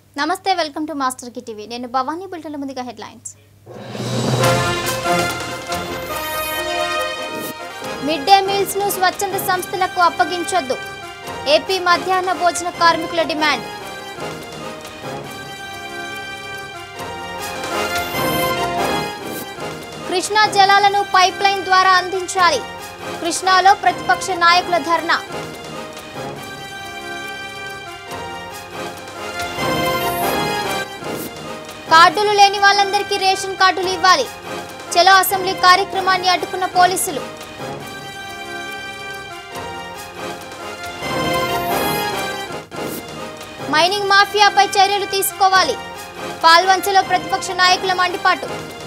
నమస్తే welcome to master కి TV నేను భవానీ బుల్టన్ల ముందుగా హెడ్లైన్స్ మిడ్ డే మీల్స్ ను స్వచ్ఛంద సంస్థలకు అప్పగించొద్దు ఏపీ మధ్యాహ్న భోజన కార్మికుల డిమాండ్ కృష్ణా జలాలను పైప్ లైన్ ద్వారా అందించాలి కృష్ణాలో ప్రతిపక్ష నాయకుల ధర్నా కార్డులు లేని వాళ్ళందరికీ రేషన్ కార్డులు ఇవ్వాలి చలో అసెంబ్లీ కార్యక్రమాన్ని అడ్డుకున్న పోలీసులు మైనింగ్ మాఫియాపై చర్యలు తీసుకోవాలి పాల్వంచలో ప్రతిపక్ష నాయకుల మండిపాటు